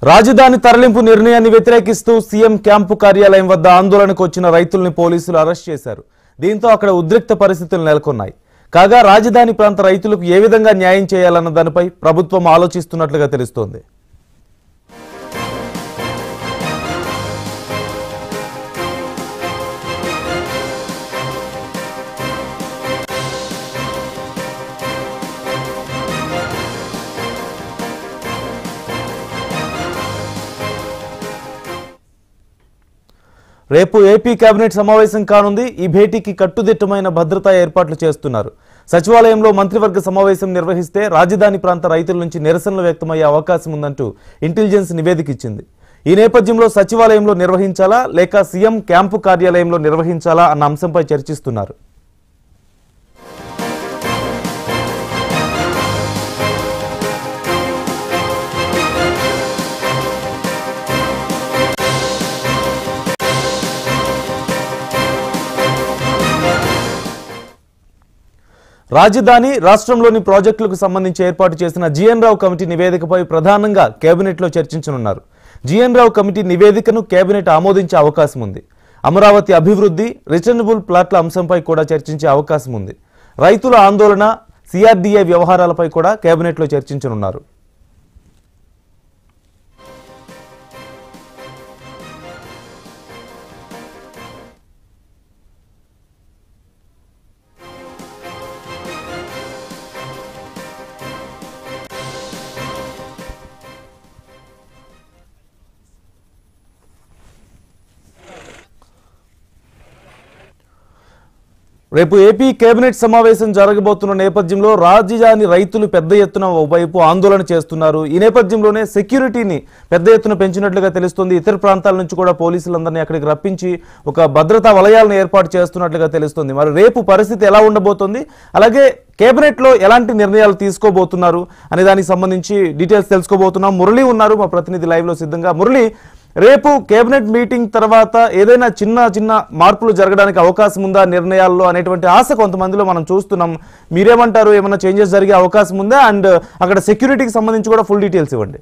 రాజధాని తరలింపు నిర్ణయాన్ని వ్యతిరేకిస్తూ సీఎం క్యాంపు కార్యాలయం వద్ద ఆందోళనకు వచ్చిన రైతుల్ని పోలీసులు అరెస్ట్ చేశారు దీంతో అక్కడ ఉద్రిక్త పరిస్థితులు నెలకొన్నాయి కాగా రాజధాని ప్రాంత రైతులకు ఏ విధంగా న్యాయం చేయాలన్న దానిపై ప్రభుత్వం ఆలోచిస్తున్నట్లుగా తెలుస్తోంది రేపు ఏపీ కేబినెట్ సమావేశం కానుంది ఈ భేటీకి కట్టుదిట్టమైన భద్రతా ఏర్పాట్లు చేస్తున్నారు సచివాలయంలో మంత్రివర్గ సమావేశం నిర్వహిస్తే రాజధాని ప్రాంత రైతుల నుంచి నిరసనలు వ్యక్తమయ్యే అవకాశం ఉందంటూ ఇంటెలిజెన్స్ నివేదిక ఇచ్చింది ఈ నేపథ్యంలో సచివాలయంలో నిర్వహించాలా లేక సీఎం క్యాంపు కార్యాలయంలో నిర్వహించాలా అన్న అంశంపై చర్చిస్తున్నారు రాజధాని రాష్ట్రంలోని ప్రాజెక్టులకు సంబంధించి ఏర్పాటు చేసిన జీఎన్ రావు కమిటీ నివేదికపై ప్రధానంగా కేబినెట్లో చర్చించనున్నారు జీఎన్ రావు కమిటీ నివేదికను కేబినెట్ ఆమోదించే అవకాశం ఉంది అమరావతి అభివృద్ధి రిటర్నబుల్ ప్లాట్ల అంశంపై కూడా చర్చించే అవకాశం ఉంది రైతుల ఆందోళన సిఆర్డీఏ వ్యవహారాలపై కూడా కేబినెట్లో చర్చించనున్నారు రేపు ఏపీ కేబినెట్ సమావేశం జరగబోతున్న నేపథ్యంలో రాజధాని రైతులు పెద్ద ఎత్తున ఓవైపు ఆందోళన చేస్తున్నారు ఈ నేపథ్యంలోనే సెక్యూరిటీని పెద్ద ఎత్తున పెంచినట్లుగా తెలుస్తుంది ఇతర ప్రాంతాల నుంచి కూడా పోలీసులందరినీ అక్కడికి రప్పించి ఒక భద్రతా వలయాలను ఏర్పాటు చేస్తున్నట్లుగా తెలుస్తుంది మరి రేపు పరిస్థితి ఎలా ఉండబోతోంది అలాగే కేబినెట్లో ఎలాంటి నిర్ణయాలు తీసుకోబోతున్నారు అనే దానికి సంబంధించి డీటెయిల్స్ తెలుసుకోబోతున్నాం మురళి ఉన్నారు మా ప్రతినిధి లైవ్లో సిద్ధంగా మురళి రేపు కేబినెట్ మీటింగ్ తర్వాత ఏదైనా చిన్న చిన్న మార్పులు జరగడానికి అవకాశం ఉందా నిర్ణయాల్లో అనేటువంటి ఆశ కొంతమందిలో మనం చూస్తున్నాం మీరేమంటారు ఏమైనా చేంజెస్ జరిగే అవకాశం ఉందా అండ్ అక్కడ సెక్యూరిటీకి సంబంధించి కూడా ఫుల్ డీటెయిల్స్ ఇవ్వండి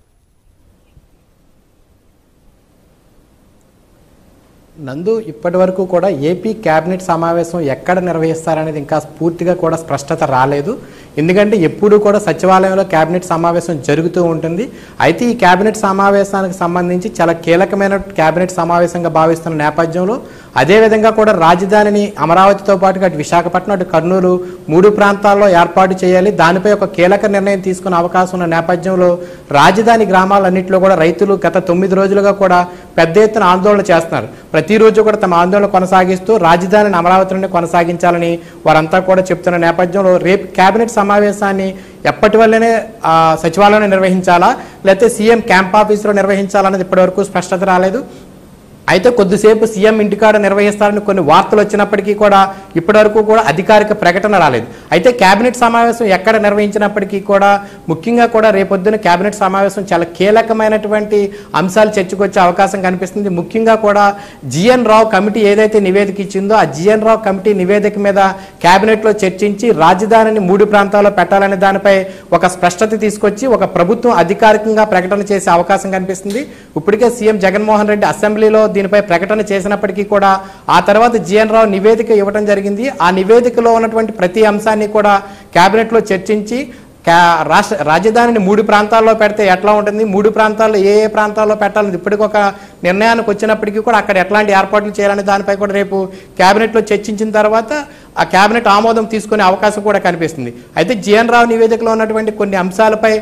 నందు ఇప్పటి వరకు కూడా ఏపీ కేబినెట్ సమావేశం ఎక్కడ నిర్వహిస్తారనేది ఇంకా పూర్తిగా కూడా స్పష్టత రాలేదు ఎందుకంటే ఎప్పుడు కూడా సచివాలయంలో కేబినెట్ సమావేశం జరుగుతూ ఉంటుంది అయితే ఈ కేబినెట్ సమావేశానికి సంబంధించి చాలా కీలకమైన కేబినెట్ సమావేశంగా భావిస్తున్న నేపథ్యంలో అదేవిధంగా కూడా రాజధానిని అమరావతితో పాటుగా అటు విశాఖపట్నం అటు కర్నూలు మూడు ప్రాంతాల్లో ఏర్పాటు చేయాలి దానిపై ఒక కీలక నిర్ణయం తీసుకునే అవకాశం ఉన్న నేపథ్యంలో రాజధాని గ్రామాలన్నింటిలో కూడా రైతులు గత తొమ్మిది రోజులుగా కూడా పెద్ద ఎత్తున ఆందోళన చేస్తున్నారు ప్రతిరోజు కూడా తమ ఆందోళన కొనసాగిస్తూ రాజధానిని అమరావతిలోనే కొనసాగించాలని వారంతా కూడా చెప్తున్న నేపథ్యంలో రేపు కేబినెట్ సమావేశాన్ని ఎప్పటి వల్లనే ఆ, సచివాలయంలో నిర్వహించాలా లేకపోతే సీఎం క్యాంప్ ఆఫీసులో నిర్వహించాలన్నది ఇప్పటివరకు స్పష్టత రాలేదు అయితే కొద్దిసేపు సీఎం ఇంటికాడ నిర్వహిస్తారని కొన్ని వార్తలు వచ్చినప్పటికీ కూడా ఇప్పటివరకు కూడా అధికారిక ప్రకటన రాలేదు అయితే కేబినెట్ సమావేశం ఎక్కడ నిర్వహించినప్పటికీ కూడా ముఖ్యంగా కూడా రేపొద్దున కేబినెట్ సమావేశం చాలా కీలకమైనటువంటి అంశాలు చర్చకొచ్చే అవకాశం కనిపిస్తుంది ముఖ్యంగా కూడా జిఎన్ రావు కమిటీ ఏదైతే నివేదిక ఇచ్చిందో ఆ జిఎన్ రావు కమిటీ నివేదిక మీద కేబినెట్లో చర్చించి రాజధానిని మూడు ప్రాంతాల్లో పెట్టాలనే దానిపై ఒక స్పష్టత తీసుకొచ్చి ఒక ప్రభుత్వం అధికారికంగా ప్రకటన చేసే అవకాశం కనిపిస్తుంది ఇప్పటికే సీఎం జగన్మోహన్ రెడ్డి అసెంబ్లీలో దీనిపై ప్రకటన చేసినప్పటికీ కూడా ఆ తర్వాత జిఎన్ రావు నివేదిక ఇవ్వడం జరిగింది ఆ నివేదికలో ఉన్నటువంటి ప్రతి అంశాన్ని కూడా కేబినెట్లో చర్చించి కా- రాష్ట్ర రాజధానిని మూడు ప్రాంతాల్లో పెడితే ఎట్లా ఉంటుంది మూడు ప్రాంతాల్లో ఏ ఏ ప్రాంతాల్లో పెట్టాలని ఇప్పటికి ఒక నిర్ణయానికి వచ్చినప్పటికీ కూడా అక్కడ ఎట్లాంటి ఏర్పాట్లు చేయాలనే దానిపై కూడా రేపు కేబినెట్లో చర్చించిన తర్వాత ఆ కేబినెట్ ఆమోదం తీసుకునే అవకాశం కూడా కనిపిస్తుంది అయితే జిఎన్ రావు నివేదికలో ఉన్నటువంటి కొన్ని అంశాలపై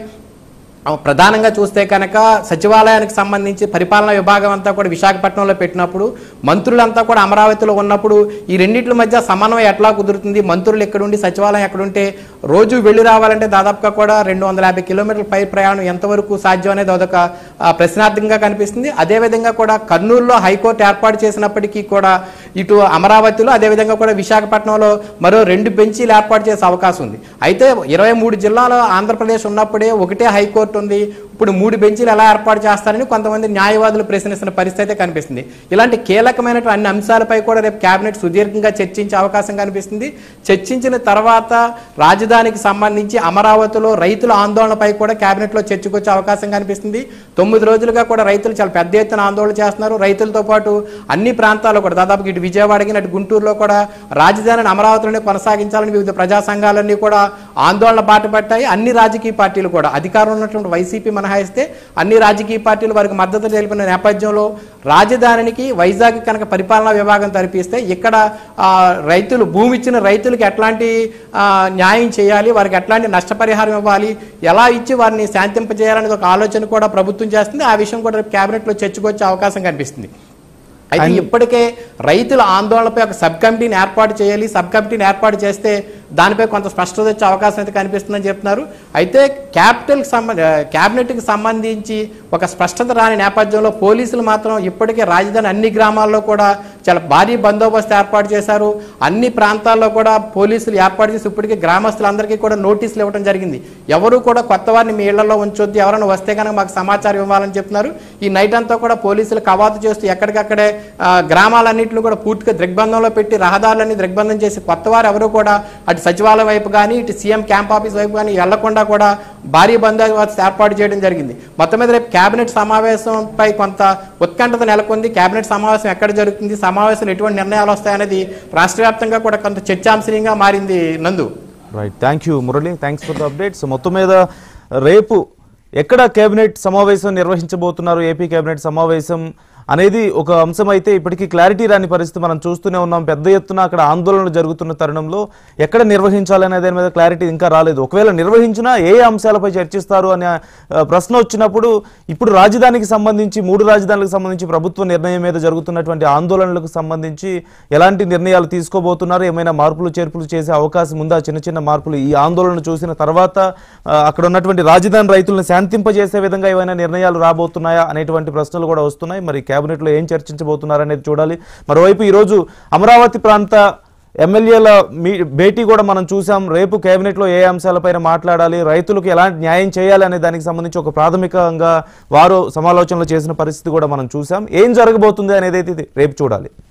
ఆ, ప్రధానంగా చూస్తే కనుక సచివాలయానికి సంబంధించి పరిపాలనా విభాగం అంతా కూడా విశాఖపట్నంలో పెట్టినప్పుడు మంత్రులంతా కూడా అమరావతిలో ఉన్నప్పుడు ఈ రెండింటి మధ్య సమన్వయం ఎట్లా కుదురుతుంది మంత్రులు ఎక్కడుండి సచివాలయం ఎక్కడుంటే రోజు వెళ్ళి రావాలంటే దాదాపుగా కూడా రెండు వందల యాభై కిలోమీటర్ల పై ప్రయాణం ఎంతవరకు సాధ్యం అనేది అదొక ఆ, ప్రశ్నార్థకంగా కనిపిస్తుంది అదేవిధంగా కూడా కర్నూలులో హైకోర్టు ఏర్పాటు చేసినప్పటికీ కూడా ఇటు అమరావతిలో అదేవిధంగా కూడా విశాఖపట్నంలో మరో రెండు బెంచీలు ఏర్పాటు చేసే అవకాశం ఉంది అయితే ఇరవై మూడు జిల్లాలో ఆంధ్రప్రదేశ్ ఉన్నప్పుడే ఒకటే హైకోర్టు ఉంది ఇప్పుడు మూడు బెంచీలు ఎలా ఏర్పాటు చేస్తారని కొంతమంది న్యాయవాదులు ప్రశ్నిస్తున్న పరిస్థితి అయితే కనిపిస్తుంది ఇలాంటి కీలకమైనటువంటి అన్ని అంశాలపై కూడా రేపు కేబినెట్ సుదీర్ఘంగా చర్చించే అవకాశం కనిపిస్తుంది చర్చించిన తర్వాత రాజధాని రాజధానికి సంబంధించి అమరావతిలో రైతుల ఆందోళనపై కూడా కేబినెట్ లో చర్చకు వచ్చే అవకాశం కనిపిస్తుంది తొమ్మిది రోజులుగా కూడా రైతులు చాలా పెద్ద ఎత్తున ఆందోళన చేస్తున్నారు రైతులతో పాటు అన్ని ప్రాంతాల్లో కూడా దాదాపు ఇటు విజయవాడకి అటు గుంటూరులో కూడా రాజధానిని అమరావతిలోనే కొనసాగించాలని వివిధ ప్రజా సంఘాలన్నీ కూడా ఆందోళన బాట పట్టాయి అన్ని రాజకీయ పార్టీలు కూడా అధికారంలో ఉన్నటువంటి వైసీపీ మినహాయిస్తే అన్ని రాజకీయ పార్టీలు వారికి మద్దతు తెలిపిన నేపథ్యంలో రాజధానికి వైజాగ్ కనుక పరిపాలనా విభాగం తరిపిస్తే ఇక్కడ ఆ, రైతులు భూమి ఇచ్చిన రైతులకు ఎట్లాంటి ఆ, న్యాయం చేయాలి వారికి ఎట్లాంటి నష్టపరిహారం ఇవ్వాలి ఎలా ఇచ్చి వారిని శాంతింపజేయాలనేది ఒక ఆలోచన కూడా ప్రభుత్వం చేస్తుంది ఆ విషయం కూడా రేపు కేబినెట్లో చర్చకు వచ్చే అవకాశం కనిపిస్తుంది అయితే ఇప్పటికే రైతుల ఆందోళనపై ఒక సబ్ కమిటీని ఏర్పాటు చేయాలి సబ్ కమిటీని ఏర్పాటు చేస్తే దానిపై కొంత స్పష్టత వచ్చే అవకాశం అయితే కనిపిస్తుందని చెప్తున్నారు అయితే క్యాపిటల్ సంబంధ క్యాబినెట్కి సంబంధించి ఒక స్పష్టత రాని నేపథ్యంలో పోలీసులు మాత్రం ఇప్పటికే రాజధాని అన్ని గ్రామాల్లో కూడా చాలా భారీ బందోబస్తు ఏర్పాటు చేశారు అన్ని ప్రాంతాల్లో కూడా పోలీసులు ఏర్పాటు చేసి ఇప్పటికే గ్రామస్తులందరికీ కూడా నోటీసులు ఇవ్వడం జరిగింది ఎవరు కూడా కొత్త వారిని మీ ఇళ్లలో ఉంచొద్దు ఎవరైనా వస్తే కనుక మాకు సమాచారం ఇవ్వాలని చెప్తున్నారు ఈ నైట్ అంతా కూడా పోలీసులు కవాతు చేస్తూ ఎక్కడికక్కడే ఆ, గ్రామాలన్నింటిని కూడా పూర్తిగా దిగ్బంధంలో పెట్టి రహదారులన్నీ దిగ్బంధం చేసి కొత్త వారు ఎవరు కూడా అటు సచివాలయం వైపు కానీ ఇటు సీఎం క్యాంప్ ఆఫీస్ వైపు కానీ వెళ్లకుండా కూడా భారీ బందోబస్తు ఏర్పాటు చేయడం జరిగింది మొత్తం మీద రేపు కేబినెట్ సమావేశంపై కొంత ఉత్కంఠత నెలకొంది కేబినెట్ సమావేశం ఎక్కడ జరుగుతుంది సమావేశంలో ఎటువంటి నిర్ణయాలు వస్తాయనేది రాష్ట్ర వ్యాప్తంగా కూడా కొంత చర్చాంశనీయంగా మారింది Nandu right thank you Murali thanks for the updates మొత్తం మీద రేపు ఎక్కడ కేబినెట్ సమావేశం నిర్వహించబోతున్నారు ఏపీ కేబినెట్ సమావేశం అనేది ఒక అంశం అయితే ఇప్పటికీ క్లారిటీ రాని పరిస్థితి మనం చూస్తూనే ఉన్నాం పెద్ద ఎత్తున అక్కడ ఆందోళనలు జరుగుతున్న తరుణంలో ఎక్కడ నిర్వహించాలనే దాని మీద క్లారిటీ ఇంకా రాలేదు ఒకవేళ నిర్వహించినా ఏ అంశాలపై చర్చిస్తారు అనే ఆ, ప్రశ్న వచ్చినప్పుడు ఇప్పుడు రాజధానికి సంబంధించి మూడు రాజధానులకు సంబంధించి ప్రభుత్వ నిర్ణయం మీద జరుగుతున్నటువంటి ఆందోళనలకు సంబంధించి ఎలాంటి నిర్ణయాలు తీసుకోబోతున్నారు ఏమైనా మార్పులు చేర్పులు చేసే అవకాశం ఉందా చిన్న చిన్న మార్పులు ఈ ఆందోళన చూసిన తర్వాత ఆ, అక్కడ ఉన్నటువంటి రాజధాని రైతులను శాంతింపజేసే విధంగా ఏమైనా నిర్ణయాలు రాబోతున్నాయా అనేటువంటి ప్రశ్నలు కూడా వస్తున్నాయి మరి కేబినెట్లో ఏం చర్చించబోతున్నారు అనేది చూడాలి మరోవైపు ఈరోజు అమరావతి ప్రాంత ఎమ్మెల్యేల మీ భేటీ కూడా మనం చూసాం రేపు కేబినెట్లో ఏ అంశాలపైన మాట్లాడాలి రైతులకు ఎలాంటి న్యాయం చేయాలి అనే దానికి సంబంధించి ఒక ప్రాథమికంగా వారు సమాలోచనలు చేసిన పరిస్థితి కూడా మనం చూసాం ఏం జరగబోతుంది అనేది అయితే ఇది రేపు చూడాలి